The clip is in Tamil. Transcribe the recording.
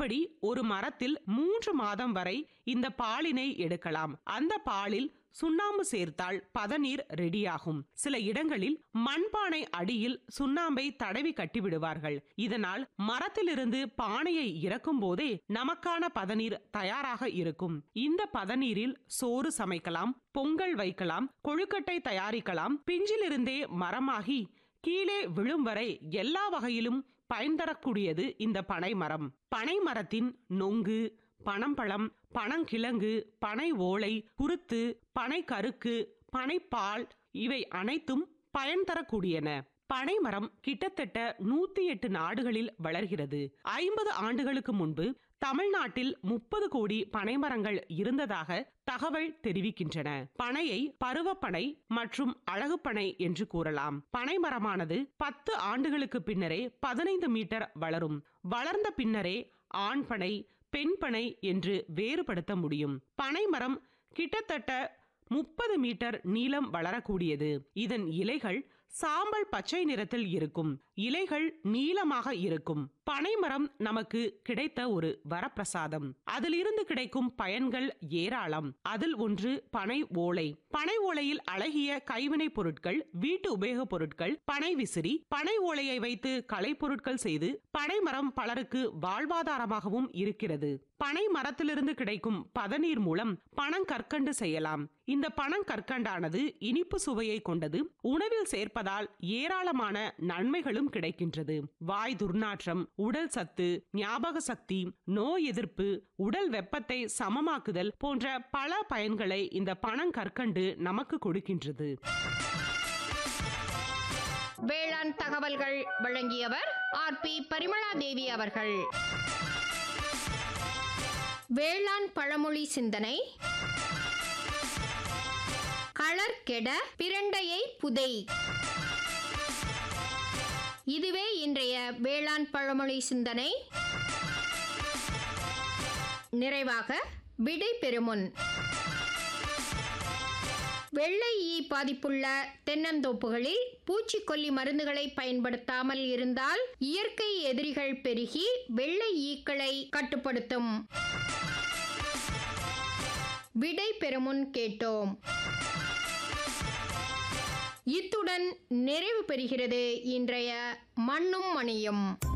இப்படி ஒரு மரத்தில் மூன்று மாதம் வரை இந்த பாலினை எடுக்கலாம் அந்த பாலில் சுண்ணாம்பு சேர்த்தால் பதநீர் ரெடியாகும் சில இடங்களில் மண்பானை அடியில் சுண்ணாம்பை தடவி கட்டிவிடுவார்கள் இதனால் மரத்திலிருந்து பானையை இறக்கும் போதே நமக்கான பதநீர் தயாராக இருக்கும் இந்த பதநீரில் சோறு சமைக்கலாம் பொங்கல் வைக்கலாம் கொழுக்கட்டை தயாரிக்கலாம் பிஞ்சிலிருந்தே மரமாகி கீழே விழும் வரை எல்லா வகையிலும் பயன் தரக்கூடியது இந்த பனை மரம் பனை மரத்தின் நொங்கு பனம்பழம் பனங்கிழங்கு பனை ஓலை குருத்து பனை கருக்கு பனைப்பால் இவை அனைத்தும் பயன் தரக்கூடியன பனைமரம் கிட்டத்தட்ட நூத்தி எட்டு நாடுகளில் வளர்கிறது ஐம்பது ஆண்டுகளுக்கு முன்பு தமிழ்நாட்டில் முப்பது கோடி பனைமரங்கள் இருந்ததாக தகவல் தெரிவிக்கின்றன பனையை பருவப்பனை மற்றும் அழகுப்பனை என்று கூறலாம் பனைமரமானது பத்து ஆண்டுகளுக்கு பின்னரே பதினைந்து மீட்டர் வளரும் வளர்ந்த பின்னரே ஆண் பனை பெண் பனை என்று வேறுபடுத்த முடியும் பனைமரம் கிட்டத்தட்ட முப்பது மீட்டர் நீளம் வளரக்கூடியது இதன் இலைகள் சாம்பல் பச்சை நிறத்தில் இருக்கும் இலைகள் நீளமாக இருக்கும் பனைமரம் நமக்கு கிடைத்த ஒரு வரப்பிரசாதம் அதிலிருந்து கிடைக்கும் பயன்கள் ஏராளம் அதில் ஒன்று பனை ஓலை பனை ஓலையில் அழகிய கைவினை பொருட்கள் வீட்டு உபயோகப் பொருட்கள் பனை விசிறி பனை ஓலையை வைத்து கலைப்பொருட்கள் செய்து பனைமரம் பலருக்கு வாழ்வாதாரமாகவும் இருக்கிறது பனை மரத்திலிருந்து கிடைக்கும் பதநீர் மூலம் பனங்கற்கண்டு செய்யலாம் இந்த பனங்கற்கண்டானது இனிப்பு சுவையை கொண்டது உணவில் சேர்ப்பதால் ஏராளமான நன்மைகளும் கிடைக்கின்றது வாய் துர்நாற்றம் உடல் சத்து ஞாபக சக்தி நோய் எதிர்ப்பு உடல் வெப்பத்தை சமமாக்குதல் போன்ற பல பயன்களை இந்த பனங்கற்கண்டு நமக்கு கொடுக்கின்றது வேளாண் தகவல்கள் வழங்கியவர் ஆர் பி பரிமளா தேவி அவர்கள் வேளாண் பழமொழி சிந்தனை களர் கெட பிரண்டையை புதை இதுவே இன்றைய வேளாண் பழமொழி சிந்தனை நிறைவாக விடை பெறுமுன் வெள்ளை ஈ பாதிப்புள்ள தென்னந்தோப்புகளில் பூச்சிக்கொல்லி மருந்துகளை பயன்படுத்தாமல் இருந்தால் இயற்கை எதிரிகள் பெருகி வெள்ளை ஈக்களை கட்டுப்படுத்தும் விடை பெறுமுன் கேட்டோம் இத்துடன் நிறைவு பெறுகிறது இன்றைய மண்ணும் மணியும்